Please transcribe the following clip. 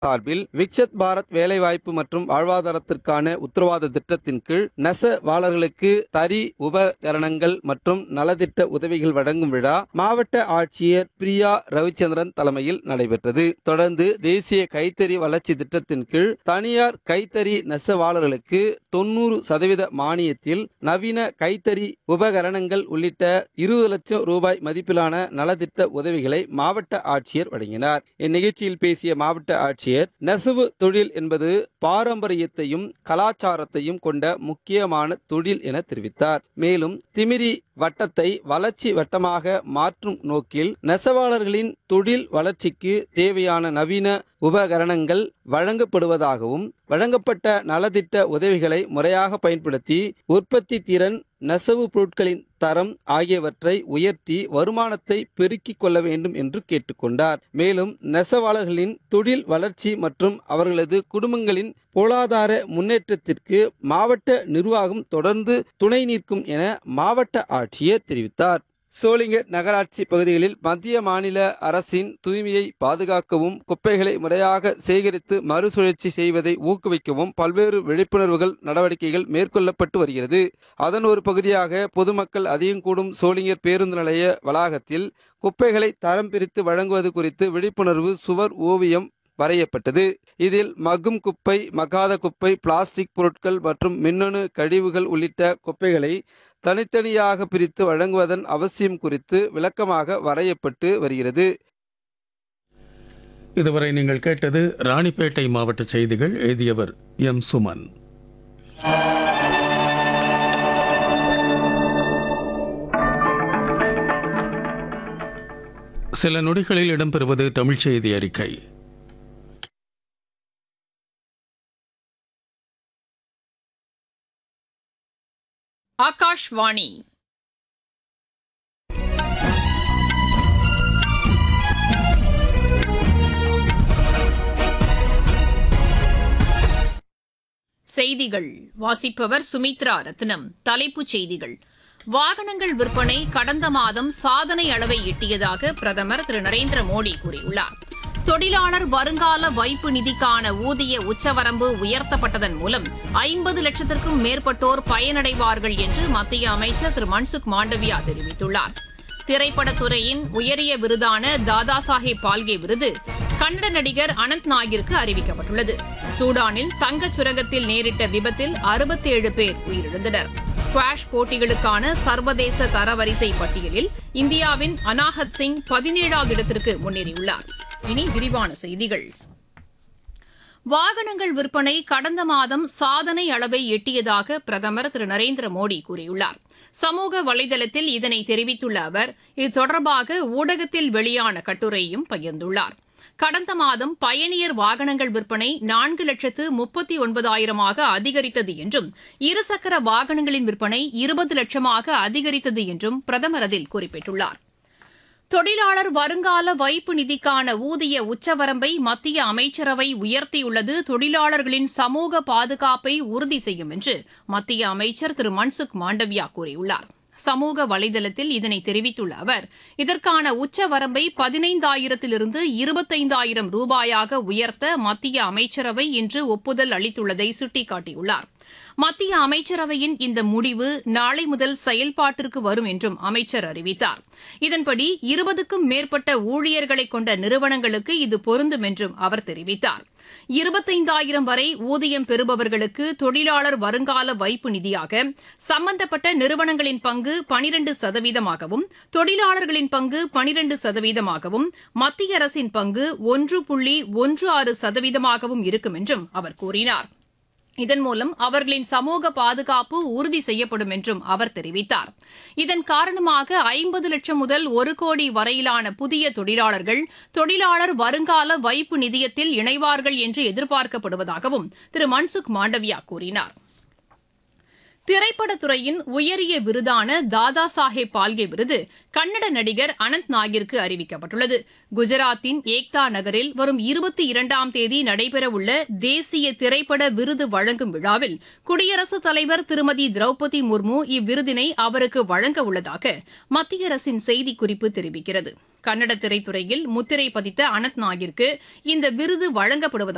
சார்பில் விக்ஷத் பாரத் வேலைவாய்ப்பு மற்றும் வாழ்வாதாரத்திற்கான உத்தரவாத திட்டத்தின் கீழ் நெசவாளர்களுக்கு தறி உபகரணங்கள் மற்றும் நலத்திட்ட உதவிகள் வழங்கும் விழா மாவட்ட ஆட்சியர் பிரியா ரவிச்சந்திரன் தலைமையில் நடைபெற்றது தொடர்ந்து தேசிய கைத்தறி வளர்ச்சி திட்டத்தின் கீழ் தனியார் கைத்தறி நெசவாளர்களுக்கு தொண்ணூறு சதவீத மானியத்தில் நவீன கைத்தறி உபகரணங்கள் உள்ளிட்ட இருபது லட்சம் ரூபாய் மதிப்பிலான நலத்திட்ட உதவிகளை மாவட்ட ஆட்சியர் வழங்கினார் இந்நிகழ்ச்சியில் பேசிய மாவட்ட ஆட்சியர் நெசவு தொழில் என்பது பாரம்பரியத்தையும் கலாச்சாரத்தையும் கொண்ட முக்கியமான தொழில் என தெரிவித்தார் மேலும் திமிரி வட்டத்தை வளர்ச்சி வட்டமாக மாற்றும் நோக்கில் நெசவாளர்களின் தொழில் வளர்ச்சிக்கு தேவையான நவீன உபகரணங்கள் வழங்கப்படுவதாகவும் வழங்கப்பட்ட நலத்திட்ட உதவிகளை முறையாக பயன்படுத்தி உற்பத்தி திறன் நெசவு பொருட்களின் தரம் ஆகியவற்றை உயர்த்தி வருமானத்தை பெருக்கிக் கொள்ள வேண்டும் என்று கேட்டுக்கொண்டார் மேலும் நெசவாளர்களின் தொழில் வளர்ச்சி மற்றும் அவர்களது குடும்பங்களின் பொருளாதார முன்னேற்றத்திற்கு மாவட்ட நிர்வாகம் தொடர்ந்து துணை நிற்கும் என மாவட்ட ஆட்சியர் தெரிவித்தார் சோளிங்கர் நகராட்சி பகுதிகளில் மத்திய மாநில அரசின் தூய்மையை பாதுகாக்கவும் குப்பைகளை முறையாக சேகரித்து மறுசுழற்சி செய்வதை ஊக்குவிக்கவும் பல்வேறு விழிப்புணர்வுகள் நடவடிக்கைகள் மேற்கொள்ளப்பட்டு வருகிறது அதன் ஒரு பகுதியாக பொதுமக்கள் அதிகம் கூடும் சோளிங்கர் பேருந்து நிலைய வளாகத்தில் குப்பைகளை தரம் பிரித்து வழங்குவது குறித்து விழிப்புணர்வு சுவர் ஓவியம் வரையப்பட்டது இதில் மக்கும் குப்பை மக்காத குப்பை பிளாஸ்டிக் பொருட்கள் மற்றும் மின்னணு கழிவுகள் உள்ளிட்ட குப்பைகளை தனித்தனியாக பிரித்து வழங்குவதன் அவசியம் குறித்து விளக்கமாக வரையப்பட்டு வருகிறது இதுவரை நீங்கள் கேட்டது ராணிப்பேட்டை மாவட்ட செய்திகள் எழுதியவர் எம் சுமன் சில நொடிகளில் இடம்பெறுவது தமிழ் செய்தி அறிக்கை ஆகாஷ்வாணி செய்திகள் வாசிப்பவர் சுமித்ரா ரத்னம் தலைப்புச் செய்திகள் வாகனங்கள் விற்பனை கடந்த மாதம் சாதனை அளவை எட்டியதாக பிரதமர் திரு நரேந்திர மோடி கூறியுள்ளார் தொழிலாளர் வருங்கால வைப்பு நிதிக்கான ஊதிய உச்சவரம்பு உயர்த்தப்பட்டதன் மூலம் ஐம்பது லட்சத்திற்கும் மேற்பட்டோர் பயனடைவார்கள் என்று மத்திய அமைச்சர் திரு மன்சுக் மாண்டவியா தெரிவித்துள்ளார் திரைப்படத்துறையின் உயரிய விருதான தாதா சாஹேப் பால்கே விருது கன்னட நடிகர் அனந்த் நாகிற்கு அறிவிக்கப்பட்டுள்ளது சூடானில் தங்கச் சுரங்கத்தில் நேரிட்ட விபத்தில் அறுபத்தேழு பேர் உயிரிழந்தனர் ஸ்குவாஷ் போட்டிகளுக்கான சர்வதேச தரவரிசை பட்டியலில் இந்தியாவின் அனாஹத் சிங் பதினேழாவது இடத்திற்கு முன்னேறியுள்ளார் இனி விரிவான செய்திகள் வாகனங்கள் விற்பனை கடந்த மாதம் சாதனை அளவை எட்டியதாக பிரதமர் திரு நரேந்திர மோடி கூறியுள்ளார் சமூக வலைதளத்தில் இதனை தெரிவித்துள்ள அவர் இது தொடர்பாக ஊடகத்தில் வெளியான கட்டுரையும் பகிர்ந்துள்ளார் கடந்த மாதம் பயணியர் வாகனங்கள் விற்பனை நான்கு லட்சத்து முப்பத்தி ஒன்பதாயிரமாக அதிகரித்தது என்றும் இருசக்கர வாகனங்களின் விற்பனை இருபது லட்சமாக அதிகரித்தது என்றும் பிரதமர் அதில் குறிப்பிட்டுள்ளார் தொழிலாளர் வருங்கால வைப்பு நிதிக்கான ஊதிய உச்சவரம்பை மத்திய அமைச்சரவை உயர்த்தியுள்ளது தொழிலாளர்களின் சமூக பாதுகாப்பை உறுதி செய்யும் என்று மத்திய அமைச்சர் திரு மன்சுக் மாண்டவியா கூறியுள்ளார் சமூக வலைதளத்தில் இதனை தெரிவித்துள்ள அவர் இதற்கான உச்சவரம்பை பதினைந்தாயிரத்திலிருந்து இருபத்தைந்தாயிரம் ரூபாயாக உயர்த்த மத்திய அமைச்சரவை இன்று ஒப்புதல் அளித்துள்ளதை சுட்டிக்காட்டியுள்ளார் மத்திய அமைச்சரவையின் இந்த முடிவு நாளை முதல் செயல்பாட்டிற்கு வரும் என்றும் அமைச்சர் அறிவித்தார் இதன்படி இருபதுக்கும் மேற்பட்ட ஊழியர்களை கொண்ட நிறுவனங்களுக்கு இது பொருந்தும் என்றும் அவர் தெரிவித்தார் இருபத்தைந்தாயிரம் வரை ஊதியம் பெறுபவர்களுக்கு தொழிலாளர் வருங்கால வைப்பு நிதியாக சம்பந்தப்பட்ட நிறுவனங்களின் பங்கு பனிரண்டு சதவீதமாகவும் தொழிலாளர்களின் பங்கு பனிரண்டு சதவீதமாகவும் மத்திய அரசின் பங்கு ஒன்று புள்ளி ஒன்று ஆறு சதவீதமாகவும் இருக்கும் என்றும் அவர் கூறினார் இதன் மூலம் அவர்களின் சமூக பாதுகாப்பு உறுதி செய்யப்படும் என்றும் அவர் தெரிவித்தார் இதன் காரணமாக ஐம்பது லட்சம் முதல் ஒரு கோடி வரையிலான புதிய தொழிலாளர்கள் தொழிலாளர் வருங்கால வைப்பு நிதியத்தில் இணைவார்கள் என்று எதிர்பார்க்கப்படுவதாகவும் திரு மன்சுக் மாண்டவியா கூறினார் திரைப்படத்துறையின் உயரிய விருதான தாதா சாஹேப் பால்கே விருது கன்னட நடிகர் அனந்த் நாகிற்கு அறிவிக்கப்பட்டுள்ளது குஜராத்தின் ஏக்தா நகரில் வரும் இருபத்தி இரண்டாம் தேதி நடைபெறவுள்ள தேசிய திரைப்பட விருது வழங்கும் விழாவில் குடியரசுத் தலைவர் திருமதி திரௌபதி முர்மு இவ்விருதினை அவருக்கு வழங்க உள்ளதாக மத்திய அரசின் செய்திக்குறிப்பு தெரிவிக்கிறது கன்னட திரைத்துறையில் முத்திரை பதித்த அனந்த் நாகிற்கு இந்த விருது வழங்கப்படுவதாக